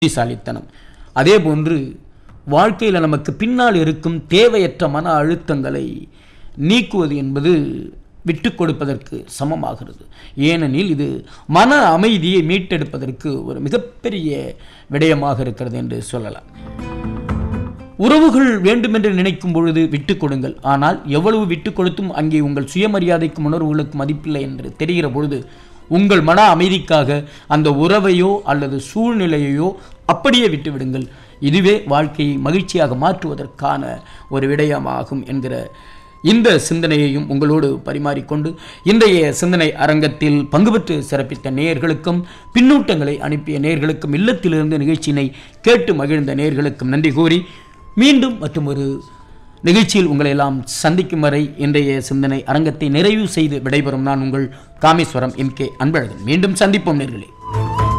புத்திசாலித்தனம் அதே போன்று வாழ்க்கையில் நமக்கு பின்னால் இருக்கும் தேவையற்ற மன அழுத்தங்களை நீக்குவது என்பது விட்டு கொடுப்பதற்கு சமமாகிறது ஏனெனில் இது மன அமைதியை மீட்டெடுப்பதற்கு ஒரு மிகப்பெரிய விடயமாக இருக்கிறது என்று சொல்லலாம் உறவுகள் வேண்டுமென்று நினைக்கும் பொழுது விட்டு கொடுங்கள் ஆனால் எவ்வளவு விட்டு கொடுத்தும் அங்கே உங்கள் சுயமரியாதைக்கும் உணர்வுகளுக்கும் மதிப்பில்லை என்று தெரிகிற பொழுது உங்கள் மன அமைதிக்காக அந்த உறவையோ அல்லது சூழ்நிலையையோ அப்படியே விட்டு விடுங்கள் இதுவே வாழ்க்கையை மகிழ்ச்சியாக மாற்றுவதற்கான ஒரு விடயமாகும் என்கிற இந்த சிந்தனையையும் உங்களோடு பரிமாறிக்கொண்டு இன்றைய சிந்தனை அரங்கத்தில் பங்கு பெற்று சிறப்பித்த நேயர்களுக்கும் பின்னூட்டங்களை அனுப்பிய நேயர்களுக்கும் இல்லத்திலிருந்து நிகழ்ச்சியினை கேட்டு மகிழ்ந்த நேயர்களுக்கும் நன்றி கூறி மீண்டும் மற்றும் ஒரு நிகழ்ச்சியில் உங்களை எல்லாம் சந்திக்கும் வரை இன்றைய சிந்தனை அரங்கத்தை நிறைவு செய்து விடைபெறும் நான் உங்கள் காமேஸ்வரம் எம் கே அன்பழகன் மீண்டும் சந்திப்போம் நேர்களே